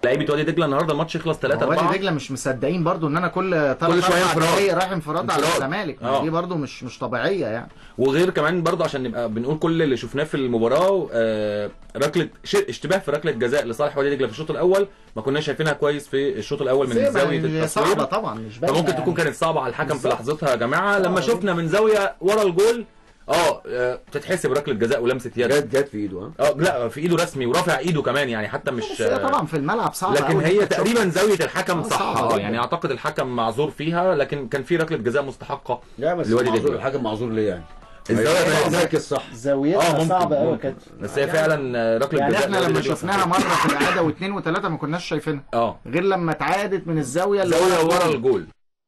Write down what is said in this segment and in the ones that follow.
لعيبه وادي دجله النهارده الماتش يخلص 3 4 وادي دجله مش مصدقين برضو ان انا كل كل ثلاث شوية اربع انفراد. دقايق رايح انفراد على انفراد. الزمالك اه. دي برضو مش مش طبيعيه يعني وغير كمان برضه عشان نبقى بنقول كل اللي شفناه في المباراه آه، ركله ش- اشتباه في ركله جزاء لصالح وادي دجله في الشوط الاول ما كناش شايفينها كويس في الشوط الاول من زي ما زاويه هي صعبه التصوير طبعا مش باينه فممكن يعني. تكون كانت صعبه على الحكم في بالظبط. لحظتها يا جماعه لما صعبة شفنا من زاويه ورا الجول اه آه، تتحسب ركله جزاء ولمسه يد جت جت في ايده ها اه لا في ايده رسمي ورافع ايده كمان يعني حتى مش بس هي طبعا في الملعب صعبه لكن أوي هي إنك تشوف. تقريبا زاويه الحكم آه، صح صعبة اه جداً. يعني اعتقد الحكم معذور فيها لكن كان في ركله جزاء مستحقه لا بس لوادي معذور دجله الحكم معذور ليه يعني؟ الزاويه هي بقى- مركز صح زاويتها اه ممكن صعبه قوي ممكن. كانت بس هي فعلا آه، ركله يعني جزاء احنا لوادي لما دجلة شفناها مره في العاده واثنين وثلاثه ما كناش شايفينها اه غير لما اتعادت من الزاويه اللي زاويه ورا ورا الجول. الجول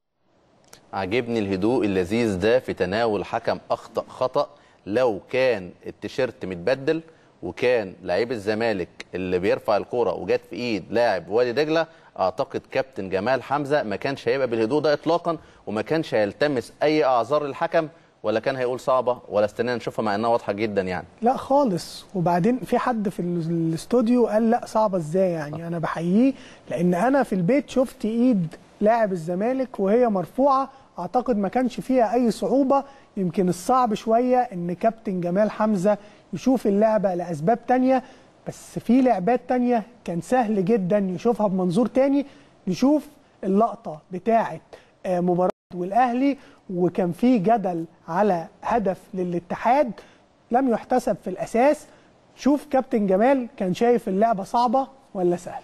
عجبني الهدوء اللذيذ ده في تناول حكم اخطا خطا لو كان التيشيرت متبدل وكان لعيب الزمالك اللي بيرفع الكوره وجت في ايد لاعب وادي دجله اعتقد كابتن جمال حمزه ما كانش هيبقى بالهدوء ده اطلاقا وما كانش هيلتمس اي اعذار للحكم ولا كان هيقول صعبه ولا استنينا نشوفها مع انها واضحه جدا يعني لا خالص وبعدين في حد في ال- الاستوديو قال لا صعبه ازاي يعني انا بحييه لان انا في البيت شفت ايد لاعب الزمالك وهي مرفوعه اعتقد ما كانش فيها اي صعوبه يمكن الصعب شويه ان كابتن جمال حمزه يشوف اللعبه لاسباب تانية بس في لعبات تانية كان سهل جدا يشوفها بمنظور تاني نشوف اللقطه بتاعه آه، مباراه والاهلي وكان في جدل على هدف للاتحاد لم يحتسب في الاساس شوف كابتن جمال كان شايف اللعبه صعبه ولا سهله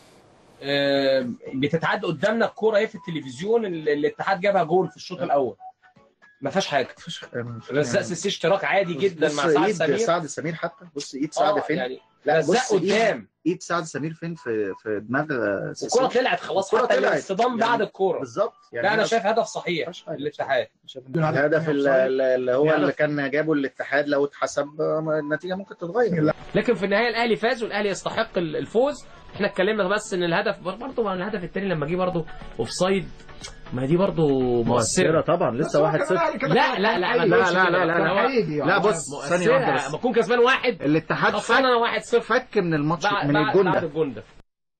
آه، بتتعد قدامنا الكوره ايه في التلفزيون ال- الاتحاد جابها جول في الشوط الاول ما فيهاش حاجه رزاق سيسي اشتراك عادي جدا بص مع سعد ايد سمير سعد سمير حتى بص ايد سعد آه، فين يعني لا رزاق بص إيد- قدام ايد سعد سمير فين في في دماغ آه، سيسي. الكوره طلعت خلاص الكرة حتى طلعت. الاصطدام بعد يعني الكوره بالظبط لا انا شايف هدف صحيح مفيهاش حاجة الاتحاد الهدف اللي اللي هو اللي كان جابه الاتحاد لو اتحسب آه، النتيجه ممكن تتغير لكن في النهايه الاهلي فاز والاهلي يستحق ال- الفوز احنا اتكلمنا بس ان الهدف برضه مع الهدف الثاني لما جه برضه اوف سايد ما دي برضه مؤثره طبعا لسه 1 0 لا لا لا ما لا تقولش لا كده. لا لا هو لا لا بص ثانيه واحده مؤثره بس لما اكون كسبان واحد الاتحاد خسران انا فك واحد صفر فك من الماتش بعد من بعد- الجون بعد ده الجون ده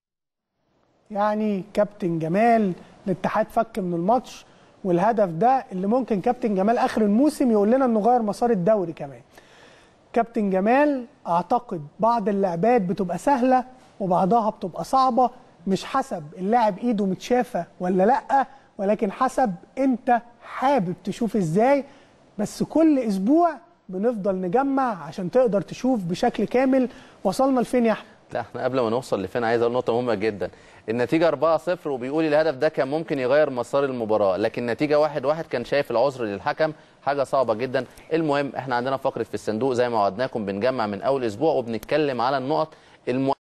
يعني كابتن جمال الاتحاد فك من الماتش والهدف ده اللي ممكن كابتن جمال اخر الموسم يقول لنا انه غير مسار الدوري كمان كابتن جمال اعتقد بعض اللعبات بتبقى سهله وبعضها بتبقى صعبه مش حسب اللاعب ايده متشافه ولا لا ولكن حسب انت حابب تشوف ازاي بس كل اسبوع بنفضل نجمع عشان تقدر تشوف بشكل كامل وصلنا لفين يا احمد لا احنا قبل ما نوصل لفين عايز اقول نقطه مهمه جدا النتيجه 4-0 وبيقول الهدف ده كان ممكن يغير مسار المباراه لكن نتيجه 1-1 كان شايف العذر للحكم حاجه صعبه جدا المهم احنا عندنا فقره في الصندوق زي ما وعدناكم بنجمع من اول اسبوع وبنتكلم على النقط الم...